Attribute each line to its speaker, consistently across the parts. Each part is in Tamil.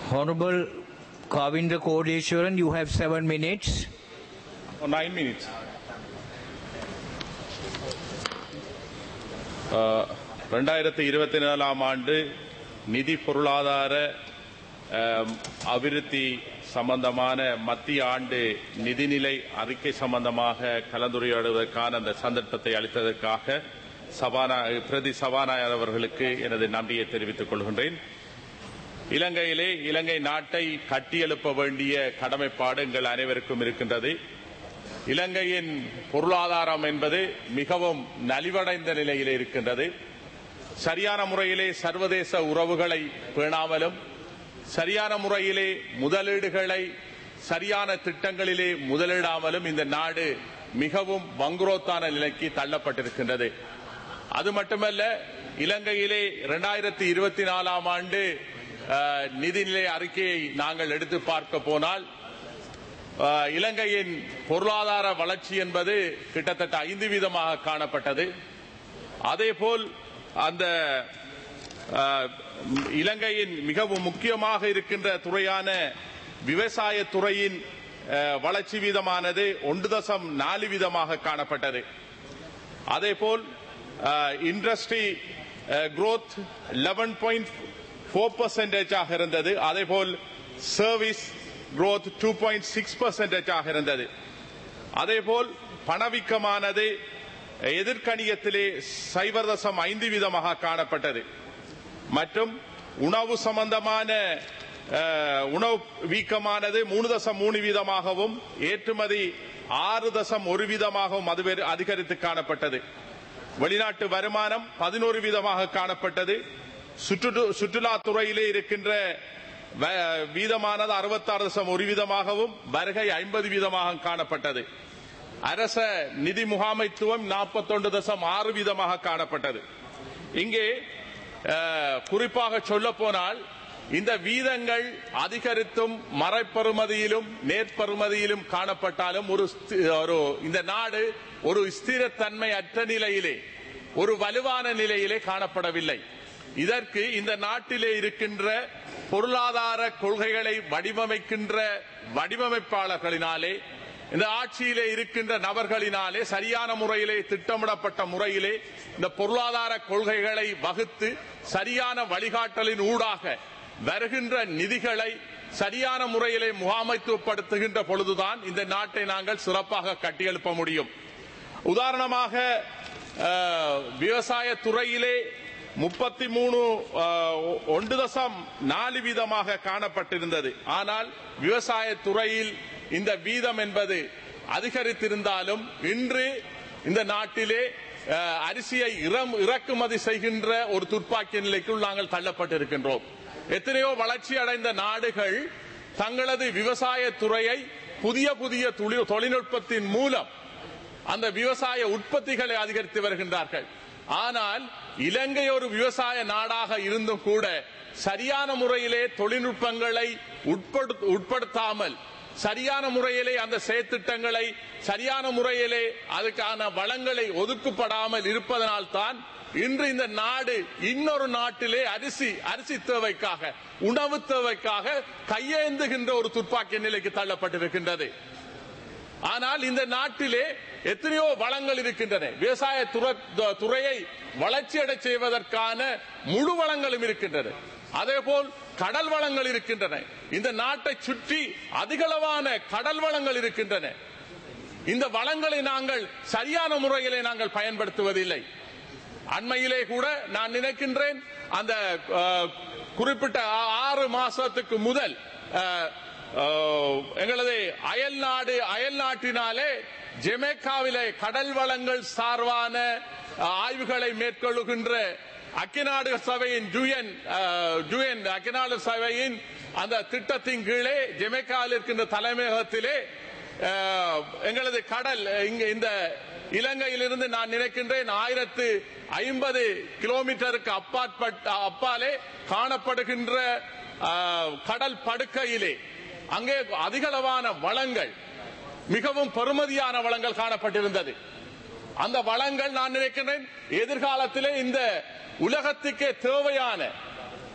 Speaker 1: Honorable Kavindra Kodeshwaran, you have seven minutes.
Speaker 2: Oh, nine minutes. ரெண்டாயிரத்தி இருபத்தி நாலாம் ஆண்டு நிதி பொருளாதார அஹ், அபிவிருத்தி சம்பந்தமான மத்திய ஆண்டு நிதிநிலை அறிக்கை சம்பந்தமாக கலந்துரையாடுவதற்கான அந்த சந்தர்ப்பத்தை அளித்ததற்காக சபானா பிரதி சபாநாயகர் அவர்களுக்கு எனது நன்றியை தெரிவித்துக் கொள்கின்றேன் இலங்கையிலே இலங்கை நாட்டை கட்டியெழுப்ப வேண்டிய கடமைப்பாடு எங்கள் அனைவருக்கும் இருக்கின்றது இலங்கையின் பொருளாதாரம் என்பது மிகவும் நலிவடைந்த நிலையில் இருக்கின்றது சரியான முறையிலே சர்வதேச உறவுகளை பேணாமலும் சரியான முறையிலே முதலீடுகளை சரியான திட்டங்களிலே முதலிடாமலும் இந்த நாடு மிகவும் வங்குரோத்தான நிலைக்கு தள்ளப்பட்டிருக்கின்றது அது மட்டுமல்ல இலங்கையிலே இரண்டாயிரத்தி இருபத்தி நாலாம் ஆண்டு அஹ், நிதிநிலை அறிக்கையை நாங்கள் எடுத்து பார்க்க போனால் அஹ், இலங்கையின் பொருளாதார வளர்ச்சி என்பது கிட்டத்தட்ட ஐந்து வீதமாக காணப்பட்டது அதேபோல் அந்த அஹ், இலங்கையின் மிகவும் முக்கியமாக இருக்கின்ற துறையான விவசாய துறையின் அஹ், வளர்ச்சி வீதமானது ஒன்று தசம் நாலு வீதமாக காணப்பட்டது அதேபோல் industry growth eleven point four பர்சன்டேஜாக இருந்தது அதேபோல் service growth two point six பர்சன்டேஜாக இருந்தது அதேபோல் பணவீக்கமானது எதிர்கணியத்திலே சைபர் தசம் ஐந்து வீதமாக காணப்பட்டது மற்றும் உணவு சம்பந்தமான அஹ், உணவு வீக்கமானது மூணு தசம் மூணு வீதமாகவும் ஏற்றுமதி ஆறு தசம் ஒரு வீதமாகவும் அது வேறு அதிகரித்து காணப்பட்டது வெளிநாட்டு வருமானம் பதினோரு வீதமாக காணப்பட்டது சுற்று சுற்றுலாத்துறையிலே இருக்கின்ற வ- வீதமானது அறுபத்தாறு தசம் ஒரு வீதமாகவும் வருகை ஐம்பது வீதமாக காணப்பட்டது அரச நிதி முகாமைத்துவம் நாற்பத்தொன்று தசம் ஆறு வீதமாக காணப்பட்டது இங்கே அஹ், குறிப்பாக சொல்ல போனால் இந்த வீதங்கள் அதிகரித்தும் மறைப்பெறுமதியிலும் நேர்பெறுமதியிலும் காணப்பட்டாலும் ஒரு ஸ்தி- ஒரு இந்த நாடு ஒரு ஸ்திரத்தன்மை அற்ற நிலையிலே ஒரு வலுவான நிலையிலே காணப்படவில்லை இதற்கு இந்த நாட்டிலே இருக்கின்ற பொருளாதார கொள்கைகளை வடிவமைக்கின்ற வடிவமைப்பாளர்களினாலே இந்த ஆட்சியிலே இருக்கின்ற நபர்களினாலே சரியான முறையிலே திட்டமிடப்பட்ட முறையிலே இந்த பொருளாதார கொள்கைகளை வகுத்து சரியான வழிகாட்டலின் ஊடாக வருகின்ற நிதிகளை சரியான முறையிலே முகாமைத்துவப்படுத்துகின்ற பொழுதுதான் இந்த நாட்டை நாங்கள் சிறப்பாக கட்டியெழுப்ப முடியும் உதாரணமாக அஹ், விவசாய துறையிலே முப்பத்தி மூணு ஒன்று தசம் நாலு வீதமாக காணப்பட்டிருந்தது ஆனால் விவசாய துறையில் இந்த வீதம் என்பது அதிகரித்திருந்தாலும் இன்று இந்த நாட்டிலே அஹ், அரிசியை இறம்- இறக்குமதி செய்கின்ற ஒரு துர்ப்பாக்கிய நிலைக்குள் நாங்கள் தள்ளப்பட்டிருக்கின்றோம் எத்தனையோ வளர்ச்சி அடைந்த நாடுகள் தங்களது விவசாய துறையை புதிய புதிய தொழில்- தொழில்நுட்பத்தின் மூலம் அந்த விவசாய உற்பத்திகளை அதிகரித்து வருகின்றார்கள் ஆனால் இலங்கை ஒரு விவசாய நாடாக இருந்தும் கூட சரியான முறையிலே தொழில்நுட்பங்களை உட்படுத்த- உட்படுத்தாமல் சரியான முறையிலே அந்த செயற்திட்டங்களை சரியான முறையிலே அதுக்கான வளங்களை ஒதுக்கப்படாமல் இருப்பதனால் தான் இன்று இந்த நாடு இன்னொரு நாட்டிலே அரிசி அரிசி தேவைக்காக உணவு தேவைக்காக கையேந்துகின்ற ஒரு துப்பாக்கிய நிலைக்கு தள்ளப்பட்டிருக்கின்றது ஆனால் இந்த நாட்டிலே எத்தனையோ வளங்கள் இருக்கின்றன விவசாய துற- த- துறையை வளர்ச்சியடை செய்வதற்கான முழு வளங்களும் இருக்கின்றன அதேபோல் கடல் வளங்கள் இருக்கின்றன இந்த நாட்டை சுற்றி அதிகளவான கடல் வளங்கள் இருக்கின்றன இந்த வளங்களை நாங்கள் சரியான முறையிலே நாங்கள் பயன்படுத்துவதில்லை அண்மையிலே கூட நான் நினைக்கின்றேன் அந்த அஹ், குறிப்பிட்ட ஆ- ஆறு மாசத்துக்கு முதல் அஹ், அஹ், எங்களது அயல் நாடு அயல் நாட்டினாலே ஜெமேக்காவிலே கடல் வளங்கள் சார்பான அஹ், ஆய்வுகளை மேற்கொள்ளுகின்ற அக்கிநாடு சபையின் ஜூயன் ஜூயன் அக்கிநாடு சபையின் அந்த திட்டத்தின் கீழே ஜெமேக்காவில் இருக்கின்ற தலைமையகத்திலே அஹ், எங்களது கடல் இங்க இந்த இலங்கையிலிருந்து நான் நினைக்கின்றேன் ஆயிரத்து ஐம்பது கிலோமீட்டருக்கு அப்பாற்பட்ட அப்பாலே காணப்படுகின்ற அஹ், கடல் படுக்கையிலே அங்கே அதிகளவான வளங்கள் மிகவும் பெருமதியான வளங்கள் காணப்பட்டிருந்தது அந்த வளங்கள் நான் நினைக்கிறேன் எதிர்காலத்திலே இந்த உலகத்துக்கே தேவையான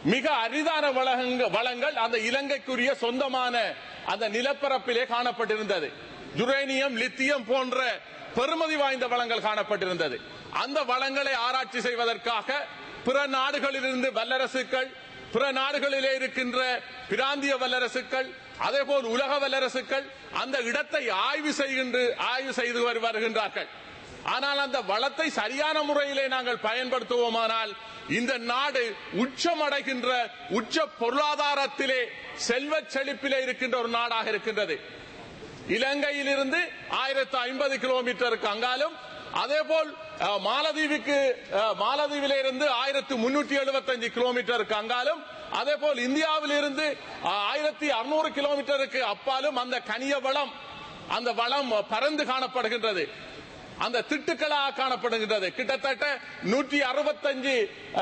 Speaker 2: மிக அரிதான வளங்க- வளங்கள் அந்த இலங்கைக்குரிய சொந்தமான அந்த நிலப்பரப்பிலே காணப்பட்டிருந்தது யுரேனியம் லித்தியம் போன்ற பெருமதி வாய்ந்த வளங்கள் காணப்பட்டிருந்தது அந்த வளங்களை ஆராய்ச்சி செய்வதற்காக பிற நாடுகளிலிருந்து வல்லரசுகள் பிற நாடுகளிலே இருக்கின்ற பிராந்திய வல்லரசுகள் அதேபோல் உலக வல்லரசுகள் அந்த இடத்தை ஆய்வு செய்கின்ற ஆய்வு செய்து வரு- வருகின்றார்கள் ஆனால் அந்த வளத்தை சரியான முறையிலே நாங்கள் பயன்படுத்துவோமானால் இந்த நாடு உச்சமடைகின்ற உச்ச பொருளாதாரத்திலே செல்வ செழிப்பிலே இருக்கின்ற ஒரு நாடாக இருக்கின்றது இலங்கையிலிருந்து ஆயிரத்து ஐம்பது கிலோமீட்டருக்கு அங்காலும் அதேபோல் அஹ், மாலதீவுக்கு அஹ், மாலதீவிலே இருந்து ஆயிரத்து முன்னூற்றி எழுபத்தஞ்சு கிலோமீட்டருக்கு அங்காலும் அதேபோல் இந்தியாவிலிருந்து ஆயிரத்தி அறுநூறு கிலோமீட்டருக்கு அப்பாலும் அந்த கனிய வளம் அந்த வளம் பறந்து காணப்படுகின்றது அந்த திட்டுக்களாக காணப்படுகின்றது கிட்டத்தட்ட நூற்றி அறுபத்தஞ்சு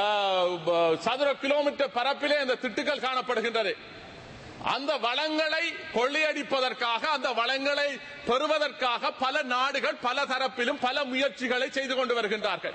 Speaker 2: சதுர கிலோமீட்டர் பரப்பிலே அந்த திட்டுக்கள் காணப்படுகின்றது அந்த வளங்களை கொள்ளையடிப்பதற்காக அந்த வளங்களை பெறுவதற்காக பல நாடுகள் பல தரப்பிலும் பல முயற்சிகளை செய்து கொண்டு வருகின்றார்கள்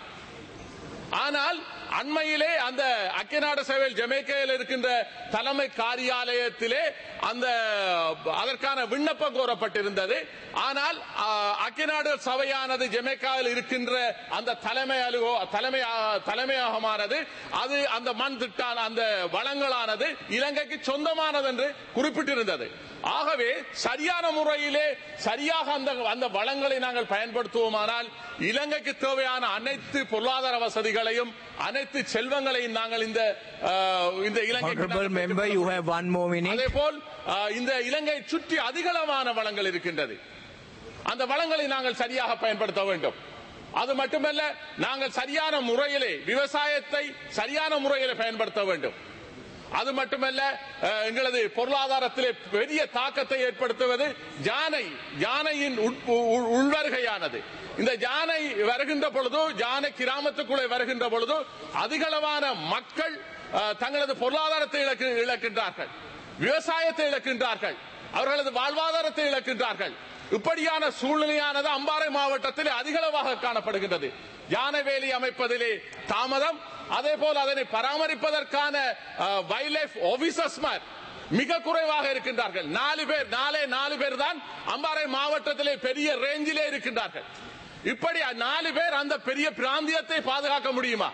Speaker 2: ஆனால் அண்மையிலே அந்த அக்கிநாடு சேவையில் ஜமேக்கையில் இருக்கின்ற தலைமை காரியாலயத்திலே அந்த அதற்கான விண்ணப்பம் கோரப்பட்டிருந்தது ஆனால் அக்கிநாடு சபையானது ஜமேக்காவில் இருக்கின்ற அந்த தலைமை அலுவோ தலைமை தலைமையகமானது அது அந்த மண் திட்டான அந்த வளங்களானது இலங்கைக்கு சொந்தமானது என்று குறிப்பிட்டிருந்தது ஆகவே சரியான முறையிலே சரியாக அந்த அந்த வளங்களை நாங்கள் பயன்படுத்துவோமானால் இலங்கைக்கு தேவையான அனைத்து பொருளாதார வசதிகளையும் அனைத்து செல்வங்களையும் நாங்கள் இந்த அஹ், இந்த இலங்கைக்கு
Speaker 1: Honorable
Speaker 2: நாங்கள்
Speaker 1: member, you have one more minute.
Speaker 2: அதே போல் இந்த இலங்கை சுற்றி அதிகளவான வளங்கள் இருக்கின்றது அந்த வளங்களை நாங்கள் சரியாக பயன்படுத்த வேண்டும் அது மட்டுமல்ல நாங்கள் சரியான முறையிலே விவசாயத்தை சரியான முறையிலே பயன்படுத்த வேண்டும் அது மட்டுமல்ல அஹ், எங்களது பொருளாதாரத்திலே பெரிய தாக்கத்தை ஏற்படுத்துவது ஜானை ஜானையின் உட்- உள்- உள்வருகையானது இந்த ஜானை வருகின்ற பொழுது ஜானை கிராமத்துக்குள்ளே வருகின்ற பொழுது அதிகளவான மக்கள் அஹ், தங்களது பொருளாதாரத்தை இழக்கு இழக்கின்றார்கள் விவசாயத்தை இழக்கின்றார்கள் அவர்களது வாழ்வாதாரத்தை இழக்கின்றார்கள் இப்படியான சூழ்நிலையானது அம்பாறை மாவட்டத்தில் அதிகளவாக காணப்படுகின்றது யானவேலி அமைப்பதிலே தாமதம் அதே போல் அதனை பராமரிப்பதற்கான வைல்ட் லைஃப் ஆபீசர்ஸ் மிக குறைவாக இருக்கின்றார்கள் நாலு பேர் நாலே நாலு பேர் தான் அம்பாறை மாவட்டத்திலே பெரிய ரேஞ்சிலே இருக்கின்றார்கள் இப்படி நாலு பேர் அந்த பெரிய பிராந்தியத்தை பாதுகாக்க முடியுமா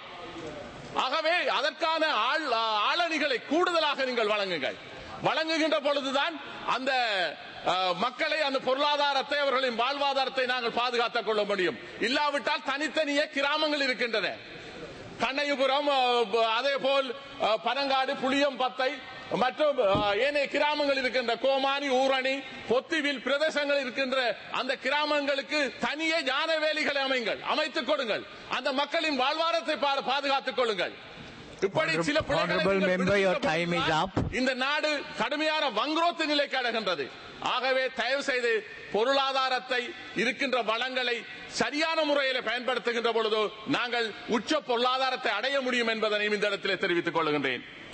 Speaker 2: ஆகவே அதற்கான ஆள் ஆளணிகளை கூடுதலாக நீங்கள் வழங்குங்கள் வழங்குகின்ற பொழுதுதான் அந்த அஹ், மக்களை அந்த பொருளாதாரத்தை அவர்களின் வாழ்வாதாரத்தை நாங்கள் பாதுகாத்துக் கொள்ள முடியும் இல்லாவிட்டால் தனித்தனியே கிராமங்கள் இருக்கின்றன கண்ணையபுரம் அதே போல் அஹ், பனங்காடு புளியம்பத்தை மற்றும் அஹ், ஏனைய கிராமங்கள் இருக்கின்ற கோமானி ஊரணி பொத்திவில் பிரதேசங்கள் இருக்கின்ற அந்த கிராமங்களுக்கு தனியே ஞான வேலிகளை அமைங்கள் அமைத்துக் கொடுங்கள் அந்த மக்களின் வாழ்வாரத்தை பா- பாதுகாத்துக் கொள்ளுங்கள் இப்படி சில பிழைகளை
Speaker 1: Honorable
Speaker 2: நீங்கள்
Speaker 1: member, your
Speaker 2: விடுகின்ற
Speaker 1: time is
Speaker 2: பொழுதுதான்
Speaker 1: up.
Speaker 2: இந்த நாடு கடுமையான வங்குரோத்து நிலைக்கு அடைகின்றது ஆகவே தயவு செய்து பொருளாதாரத்தை இருக்கின்ற வளங்களை சரியான முறையில் பயன்படுத்துகின்ற பொழுது நாங்கள் உச்ச பொருளாதாரத்தை அடைய முடியும் என்பதனையும் இந்த இடத்திலே தெரிவித்துக் கொள்கின்றேன்